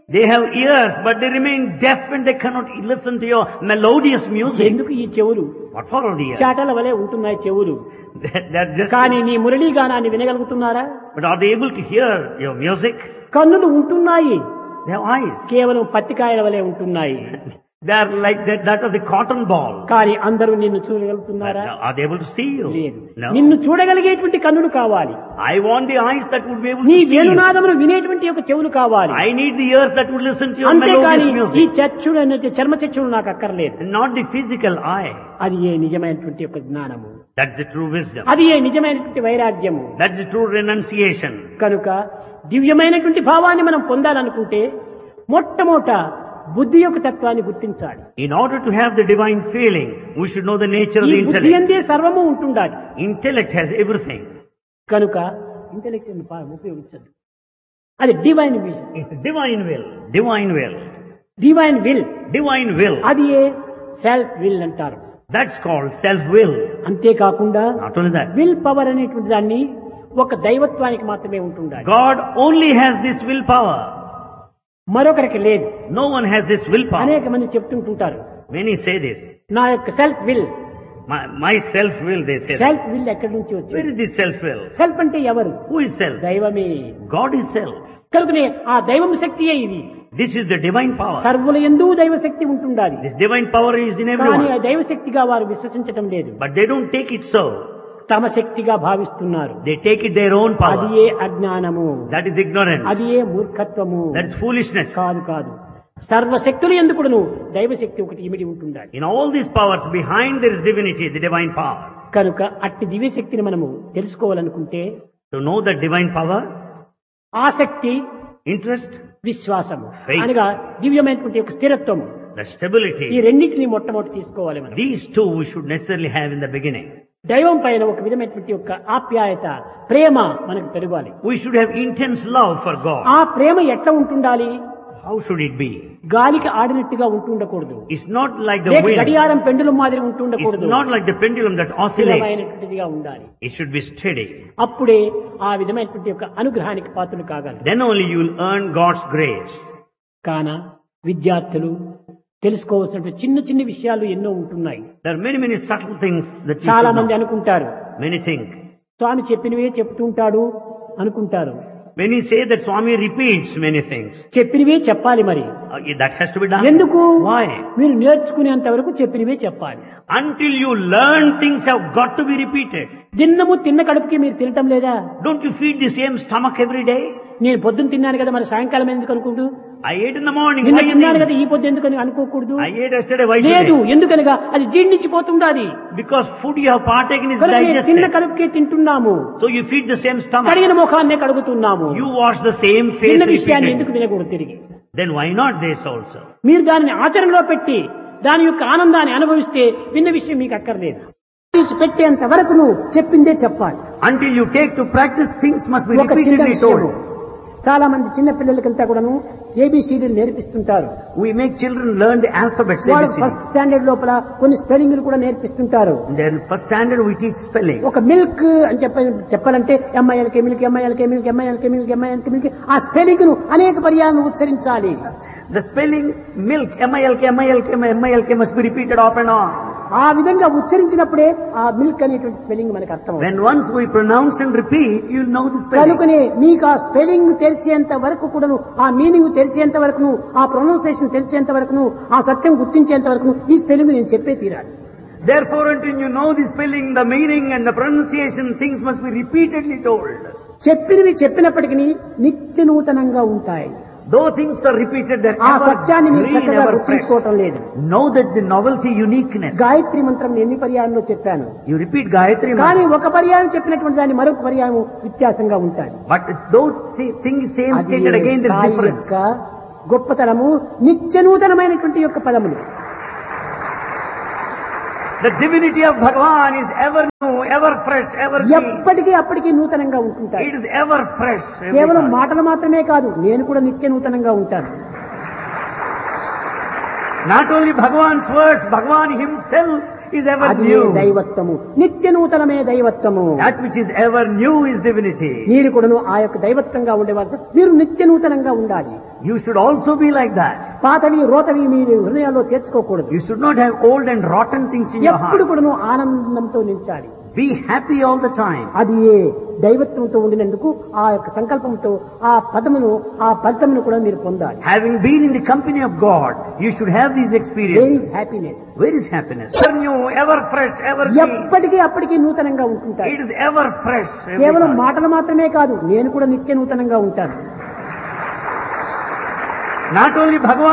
They have ears, but they remain deaf and they cannot listen to your melodious music. ఎందుకు ఈ చెవులు What for all the ears? చాటల వలె ఉంటున్నాయి చెవులు They- They're just, కానీ నీ Murali గానాన్ని వినగలుగుతున్నారా but are they able to hear your music? కన్నులు ఉంటున్నాయి They have eyes. కేవలం పత్తికాయల వలె ఉంటున్నాయి They are like that, that of the cotton ball. కానీ అందరూ నిన్ను But చూడగలుగుతున్నారా are they able to see you? లేదు No. నిన్ను చూడగలిగేటువంటి కన్నులు కావాలి I want the eyes that would be able నీ to see you. వేణునాదమును వినేటువంటి యొక్క చెవులు కావాలి I need the ears that would listen to your అంతేకాని melodious ఈ music. చచ్చుడు అనేది చర్మ చచ్చుడు నాకు అక్కర్లేదు And not the physical eye. అది ఏ నిజమైనటువంటి యొక్క జ్ఞానము That's the true wisdom. అది ఏ నిజమైనటువంటి వైరాగ్యము That's the true renunciation. కనుక దివ్యమైనటువంటి భావాన్ని మనం పొందాలనుకుంటే మొట్టమొదట బుద్ధి యొక్క తత్వాన్ని గుర్తించాలి In order to have the divine feeling, we should know the nature of ఈ the బుద్ధి intellect. అందే సర్వము ఉంటుండాలి Intellect has everything. కనుక ఇంటెలెక్ట్ ఉపయోగించదు అది divine vision It's divine will. Divine will. Divine will Divine will. అది ఏ సెల్ఫ్ విల్ అంటారు That's called self-will. అంతేకాకుండా Not only that. Will power అనేటువంటి దాన్ని ఒక దైవత్వానికి మాత్రమే ఉంటుండాలి God only has this willpower. మరొకరికి లేదు No one has this willpower. అనేక మంది చెప్తుంటుంటారు Many say this. నా యొక్క self will My, my self-will, they say. Self will ఎక్కడి నుంచి Where వచ్చింది is this self-will? సెల్ఫ్ అంటే ఎవరు Who is self? దైవమే God is self. కనుకనే ఆ దైవం శక్తియే ఇది This is the divine power. సర్వుల ఎందు దైవ శక్తి ఉంటుండాలి This divine power is in కానీ everyone. ఆ దైవ శక్తిగా వారు విశ్వసించటం లేదు But they don't take it so. తమ శక్తిగా భావిస్తున్నారు They take it their own అది power. ఏ అజ్ఞానము That is ignorance. అది ఏ మూర్ఖత్వము That is foolishness. కాదు కాదు సర్వశక్తులు ఎందుకును దైవశక్తి ఒకటి ఇమిడి ఉంటుండాలి In all these powers, behind there is divinity, the divine power. కనుక అట్టి దివ్యశక్తిని మనము తెలుసుకోవాలనుకుంటే To know that divine power, ఆసక్తి interest, విశ్వాసము Faith. అనగా దివ్యమైనటువంటి యొక్క స్థిరత్వము the ఈ stability, రెండింటిని మొట్టమొదటి తీసుకోవాలి మనం these two we should necessarily have in the beginning. దైవం పైన ఒక విధమైనటువంటి యొక్క ఆప్యాయత ప్రేమ మనకు పెరగాలి We should have intense love for God. ఆ ప్రేమ ఎట్లా ఉంటుండాలి How should it be? గాలికి ఆడినట్టుగా ఉంటుండకూడదు It's not like the లేక wind. గడియారం పెండుల మాదిరి It's ఉంటుండకూడదు not like the pendulum that oscillates. స్థిరమైనటువంటిదిగా ఉండాలి It should be steady. అప్పుడే ఆ విధమైనటువంటి యొక్క అనుగ్రహానికి పాత్రలు కాగలరు Then only you will earn God's grace. కాన విద్యార్థులు తెలుసుకోవాల్సినటువంటి చిన్న చిన్న విషయాలు ఎన్నో ఉంటున్నాయి There are many, many subtle things that you చాలా should మంది know. అనుకుంటారు Many think. స్వామి చెప్పినవే చెప్తుంటాడు అనుకుంటారు Many say that Swami repeats many things. చెప్పినవే చెప్పాలి మరి Uh, that has to be done. ఎందుకు Why? మీరు నేర్చుకునేంత వరకు చెప్పినవే చెప్పాలి Until you learn, things have got to be repeated. దిన్నము తిన్న కడుపుకి మీరు తినటం లేదా Don't you feed the same stomach every day? నేను పొద్దున్న తిన్నాను కదా మరి సాయంకాలం ఎందుకు అనుకుంటూ I ate in the morning. నిన్న Why you తిన్నాను కదా think? ఈ పొద్దు ఎందుకని అనుకోకూడదు I ate yesterday. Why లేదు today? ఎందుకనగా అది జీర్ణించిపోతుండాలి Because food you have partaken is కనుక నేను తిన్న digested. కడుపుకే తింటున్నాము So you feed the same stomach. కడిగిన ముఖాన్నే కడుగుతున్నాము You wash the same face చిన్న విషయాన్ని ఎందుకు repeatedly. వినకూడదు తిరిగి Then why not this also? మీరు దానిని ఆచరణలో పెట్టి దాని యొక్క ఆనందాన్ని అనుభవిస్తే విన్న విషయం మీకు అక్కర్లేదు తీసి పెట్టేంత వరకు నువ్వు చెప్పిందే చెప్పాలి Until you take to practice, things must be ఒక చిన్న repeatedly విషయము told. చాలా మంది చిన్న పిల్లలకంతా కూడాను ఏబిసిడీలు నేర్పిస్తుంటారు We make children learn the alphabets. వాళ్ళు ABCD. ఫస్ట్ స్టాండర్డ్ లోపల కొన్ని స్పెల్లింగ్లు కూడా నేర్పిస్తుంటారు Then first standard we teach spelling. ఒక మిల్క్ అని చెప్ప చెప్పాలంటే MILK milk MILK milk MILK milk MILK milk ఆ స్పెల్లింగ్ ను అనేక పర్యాలను ఉచ్చరించాలి The spelling milk, M-I-L-K, M-I-L-K, M-I-L-K must be repeated off and on. ఆ విధంగా ఉచ్చరించినప్పుడే ఆ మిల్క్ అనేటువంటి స్పెల్లింగ్ మనకు అర్థం అవుతుంది. When once we pronounce and repeat, you'll know the spelling. కనుకనే మీకు ఆ స్పెల్లింగ్ తెలిసేంత వరకు కూడాను ఆ మీనింగ్ తెలిసేంత వరకును ఆ ప్రొనౌన్సియేషన్ తెలిసేంత వరకును ఆ సత్యం గుర్తించేంత వరకును ఈ స్పెల్లింగ్ నేను చెప్పే తీరాలి Therefore, until you know the spelling, the meaning and the pronunciation, things must be repeatedly told. చెప్పినవి చెప్పినప్పటికీ నిత్య నూతనంగా ఉంటాయి Though things are repeated, they're ఆ ever సత్యాన్ని మీరు green, చక్కగా ever fresh. గుర్తించుకోవటం లేదు Know that the novelty, uniqueness. Gayatri మంత్రం ఎన్ని పర్యాయంలో చెప్పాను You repeat Gayatri కానీ Mantra. ఒక పర్యాయం చెప్పినటువంటి దాన్ని మరొక పర్యాయం వ్యత్యాసంగా ఉంటాయి But though say, thing is same అది stated again, there's Sai difference. యొక్క గొప్పతనము నిత్య నూతనమైనటువంటి యొక్క పదములు The divinity of Bhagavan is ever new, ever fresh, ever clean. ఎప్పటికీ అప్పటికీ నూతనంగా ఉంటుంటాయి It is ever fresh. every కేవలం time. మాటలు మాత్రమే కాదు నేను కూడా నిత్య నూతనంగా ఉంటాను Not only Bhagavan's words, Bhagavan himself is ever అది new. దైవత్వము నిత్య నూతనమే దైవత్వము That which is ever new is divinity. మీరు కూడాను ఆ యొక్క దైవత్వంగా ఉండేవారు మీరు నిత్య నూతనంగా ఉండాలి You should also be like that. పాతవి రోతవి మీ హృదయాల్లో చేర్చుకోకూడదు You should not have old and rotten things in your ఎప్పుడు heart. కూడాను ఆనందంతో నిలిచాలి Be happy all the time. అది ఏ దైవత్వంతో ఉండినందుకు ఆ యొక్క సంకల్పంతో ఆ పదమును ఆ ఫలితమును కూడా మీరు పొందాలి Having been in the company of God, you should have these where experiences. Is happiness Where is happiness? Ever new, ever fresh, ever new. ఎప్పటికీ అప్పటికీ నూతనంగా ఉంటుంటాయి It is ever fresh. every కేవలం time. మాటలు మాత్రమే కాదు నేను కూడా నిత్య నూతనంగా ఉంటాను Not only Bhagavan